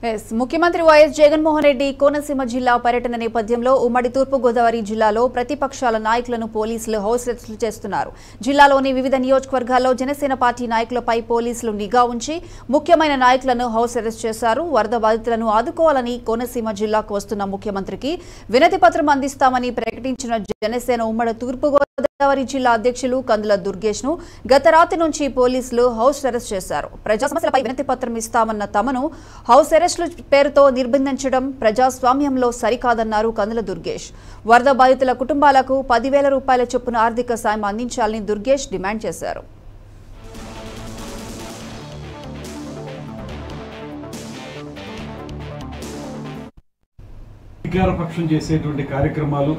yes ముఖ్యమంత్రి YS Jaganmohan Reddy Konaseema జిల్లా పర్యటన నేపథ్యంలో ఉమ్మడి తూర్పుగోదావరి జిల్లాలో ప్రతిపక్షాల నాయకులను పోలీసులు హౌస్ అరెస్టులు చేస్తున్నారు జిల్లాలోని వివిధ నియోజకవర్గాల్లో జనసేన పార్టీ నాయకులపై పోలీసులు నిఘా ఉంచి ముఖ్యమైన నాయకులను హౌస్ అరెస్ట్ చేశారు వరద బాధితులను ఆదుకోవాలని కోనసీమ జిల్లాకు వస్తున్న ముఖ్యమంత్రికి వినతి పత్రం అందిస్తామని ప్రకటించిన జనసేన ఉమ్మడి తూర్పుగోదావరి జిల్లా అధ్యక్షులు కందుల దుర్గేష్ ను గత రాత్రి నుంచి పోలీసులు హౌస్ అరెస్ట్ చేశారు ప్రజా సమస్యలపై వినతి పత్రం ఇస్తామన్న తమను హౌస్ అరెస్టుల పేరుతో నిర్బంధించడం ప్రజాస్వామ్యంలో సరికాదన్నారు కందుల దుర్గేష్ వరద బాధితుల కుటుంబాలకు పదివేల రూపాయల చొప్పున ఆర్థిక సాయం అందించాలని దుర్గేష్ డిమాండ్ చేశారు అధికార పక్షం చేసేటువంటి కార్యక్రమాలు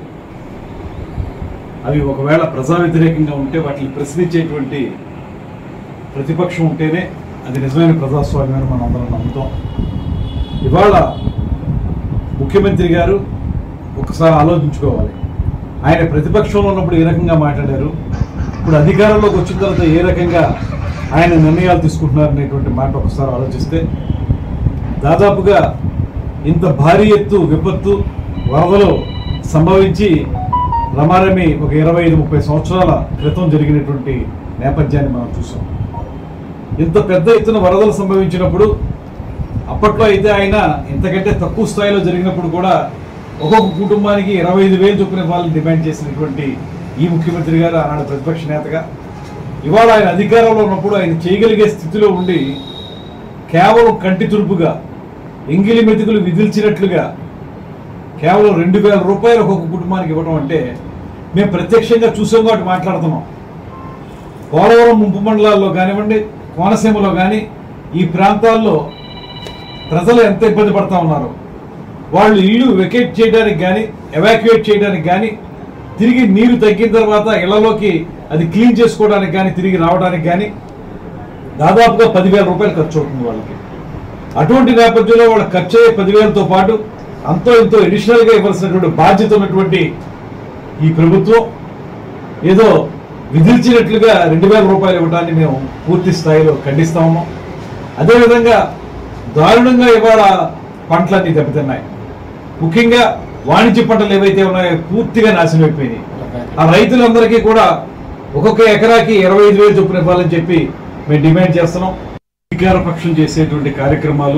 అవి ఒకవేళ ప్రజా వ్యతిరేకంగా ఉంటే వాటిని ప్రశ్నించేటువంటి ప్రతిపక్షం ఉంటేనే అది నిజమైన ప్రజాస్వామ్యం అని మనం అందరం నమ్ముతాం ఇవాళ ముఖ్యమంత్రి గారు ఒకసారి ఆలోచించుకోవాలి ఆయన ప్రతిపక్షంలో ఉన్నప్పుడు ఏ రకంగా మాట్లాడారు ఇప్పుడు అధికారంలోకి వచ్చిన తర్వాత ఏ రకంగా ఆయన నిర్ణయాలు తీసుకుంటున్నారు అనేటువంటి మాట ఒకసారి ఆలోచిస్తే దాదాపుగా ఇంత భారీ ఎత్తు విపత్తు వరదలు సంభవించి రమారమి ఒక ఇరవై ఐదు ముప్పై సంవత్సరాల క్రితం జరిగినటువంటి నేపథ్యాన్ని మనం చూసాం ఇంత పెద్ద ఎత్తున వరదలు సంభవించినప్పుడు అప్పట్లో అయితే ఆయన ఇంతకంటే తక్కువ స్థాయిలో జరిగినప్పుడు కూడా ఒక్కొక్క కుటుంబానికి ఇరవై ఐదు వేలు చొప్పున ఇవ్వాలని డిమాండ్ చేసినటువంటి ఈ ముఖ్యమంత్రి గారు ఆనాడు ప్రతిపక్ష నేతగా ఇవాళ ఆయన అధికారంలో ఉన్నప్పుడు ఆయన చేయగలిగే స్థితిలో ఉండి కేవలం కంటి తురుపుగా ఎంగిలి మెతుకులు విధిల్చినట్లుగా కేవలం రెండు వేల రూపాయలు ఒక్కొక్క కుటుంబానికి ఇవ్వడం అంటే మేము ప్రత్యక్షంగా చూసాం కాబట్టి మాట్లాడుతున్నాం పోలవరం ముంపు మండలాల్లో కానివ్వండి కోనసీమలో కానీ ఈ ప్రాంతాల్లో ప్రజలు ఎంత ఇబ్బంది పడతా ఉన్నారు వాళ్ళు ఇల్లు వెకేట్ చేయడానికి కానీ ఎవాక్యుయేట్ చేయడానికి కానీ తిరిగి నీరు తగ్గిన తర్వాత ఇళ్లలోకి అది క్లీన్ చేసుకోవడానికి కానీ తిరిగి రావడానికి కానీ దాదాపుగా పదివేల రూపాయలు ఖర్చు అవుతుంది వాళ్ళకి అటువంటి నేపథ్యంలో వాళ్ళ ఖర్చు అయ్యే పదివేలతో పాటు అంతో ఇంతో అడిషనల్ గా ఇవ్వాల్సినటువంటి బాధ్యత ఉన్నటువంటి ఈ ప్రభుత్వం ఏదో విధించినట్లుగా రెండు వేల రూపాయలు ఇవ్వడాన్ని మేము పూర్తి స్థాయిలో ఖండిస్తా ఉన్నాం అదేవిధంగా దారుణంగా ఇవాళ పంటలన్నీ దెబ్బతిన్నాయి ముఖ్యంగా వాణిజ్య పంటలు ఏవైతే ఉన్నాయో పూర్తిగా నాశనం అయిపోయినాయి ఆ రైతులందరికీ కూడా ఒక్కొక్క ఎకరాకి ఇరవై ఐదు వేలు చొప్పున ఇవ్వాలని చెప్పి మేము డిమాండ్ చేస్తున్నాం అధికార పక్షం చేసేటువంటి కార్యక్రమాలు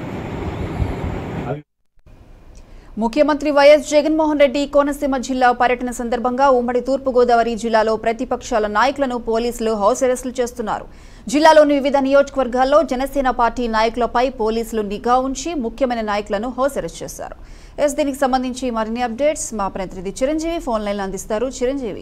అవి ముఖ్యమంత్రి వైఎస్ జగన్మోహన్ రెడ్డి కోనసీమ జిల్లా పర్యటన సందర్భంగా ఉమ్మడి తూర్పుగోదావరి జిల్లాలో ప్రతిపక్షాల నాయకులను పోలీసులు హౌస్ అరెస్టులు చేస్తున్నారు జిల్లాలోని వివిధ నియోజకవర్గాల్లో జనసేన పార్టీ నాయకులపై పోలీసులు నిఘా ఉంచి ముఖ్యమైన నాయకులను హౌస్ అరెస్ట్ చేశారు ఎస్ దీనికి సంబంధించి మరిన్ని అప్డేట్స్ మా ప్రతినిధి చిరంజీవి ఫోన్ లైన్ అందిస్తారు చిరంజీవి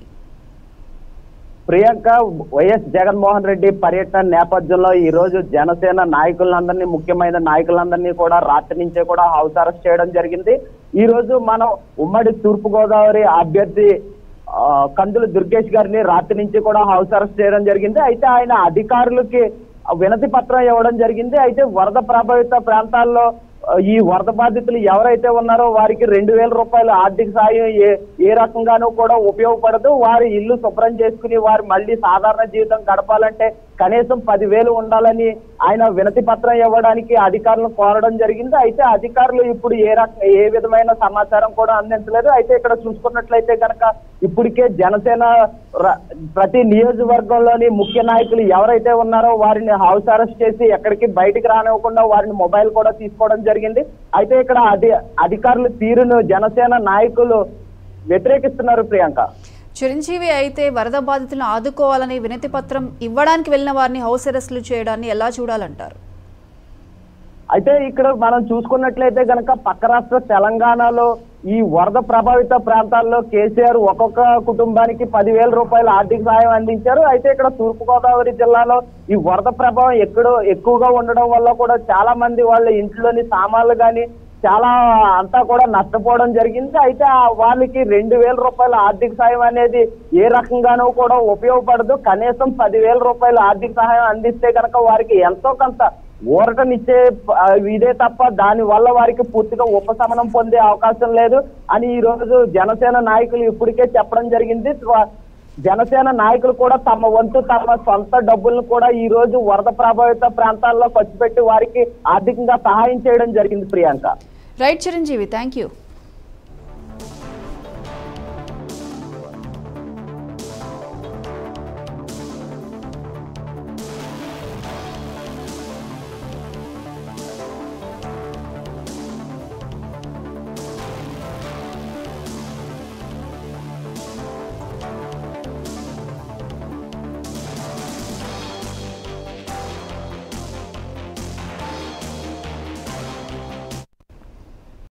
ప్రియాంక వైఎస్ జగన్మోహన్ రెడ్డి పర్యటన నేపథ్యంలో ఈ రోజు జనసేన నాయకులందరినీ ముఖ్యమైన నాయకులందరినీ కూడా రాత్రి నుంచే కూడా హౌస్ అరెస్ట్ చేయడం జరిగింది ఈ రోజు మనం ఉమ్మడి తూర్పు గోదావరి అభ్యర్థి ఆ, కందుల దుర్గేష్ గారిని రాత్రి నుంచి కూడా హౌస్ అరెస్ట్ చేయడం జరిగింది అయితే ఆయన అధికారులకి వినతి పత్రం ఇవ్వడం జరిగింది అయితే వరద ప్రభావిత ప్రాంతాల్లో ఆ, ఈ వరద బాధితులు ఎవరైతే ఉన్నారో వారికి రెండు వేల రూపాయల ఆర్థిక సాయం ఏ ఏ రకంగానూ కూడా ఉపయోగపడదు వారి ఇల్లు శుభ్రం చేసుకుని వారు మళ్ళీ సాధారణ జీవితం గడపాలంటే కనీసం పదివేలు ఉండాలని ఆయన వినతి పత్రం ఇవ్వడానికి అధికారులను కోరడం జరిగింది అయితే అధికారులు ఇప్పుడు ఏ రక ఏ విధమైన సమాచారం కూడా అందించలేదు అయితే ఇక్కడ చూసుకున్నట్లయితే కనుక ఇప్పటికే జనసేన ర- ప్రతి నియోజకవర్గంలోని ముఖ్య నాయకులు ఎవరైతే ఉన్నారో వారిని హౌస్ అరెస్ట్ చేసి ఎక్కడికి బయటికి రానివ్వకుండా వారిని మొబైల్ కూడా తీసుకోవడం జరిగింది అయితే ఇక్కడ అధి అధికారుల తీరును జనసేన నాయకులు వ్యతిరేకిస్తున్నారు ప్రియాంక చిరంజీవి అయితే వరద బాధితులను ఆదుకోవాలని వినతి పత్రం ఇవ్వడానికి వెళ్లిన వారిని హౌస్ అరెస్టులు చేయడాన్ని ఎలా చూడాలంటారు అయితే ఇక్కడ మనం చూసుకున్నట్లయితే గనక పక్క రాష్ట్ర తెలంగాణలో ఈ వరద ప్రభావిత ప్రాంతాల్లో కేసీఆర్ ఒక్కొక్క కుటుంబానికి పదివేల రూపాయల ఆర్థిక సాయం అందించారు అయితే ఇక్కడ తూర్పుగోదావరి జిల్లాలో ఈ వరద ప్రభావం ఎక్కడో ఎక్కువగా ఉండడం వల్ల కూడా చాలా మంది వాళ్ళ ఇంట్లోని సామాన్లు కానీ చాలా అంతా కూడా నష్టపోవడం జరిగింది అయితే ఆ వాళ్ళకి రెండు వేల రూపాయల ఆర్థిక సాయం అనేది ఏ రకంగానూ కూడా ఉపయోగపడదు కనీసం పదివేల రూపాయల ఆర్థిక సహాయం అందిస్తే కనుక వారికి ఎంతో కొంత ఊరటనిచ్చే ఆ, ఇదే తప్ప దాని వల్ల వారికి పూర్తిగా ఉపశమనం పొందే అవకాశం లేదు అని ఈ రోజు జనసేన నాయకులు ఇప్పటికే చెప్పడం జరిగింది త్వ- జనసేన నాయకులు కూడా తమ వంతు తమ సొంత డబ్బులను కూడా ఈ రోజు వరద ప్రభావిత ప్రాంతాల్లో ఖర్చు పెట్టి వారికి ఆర్థికంగా సహాయం చేయడం జరిగింది Priyanka right Chiranjeevi thank you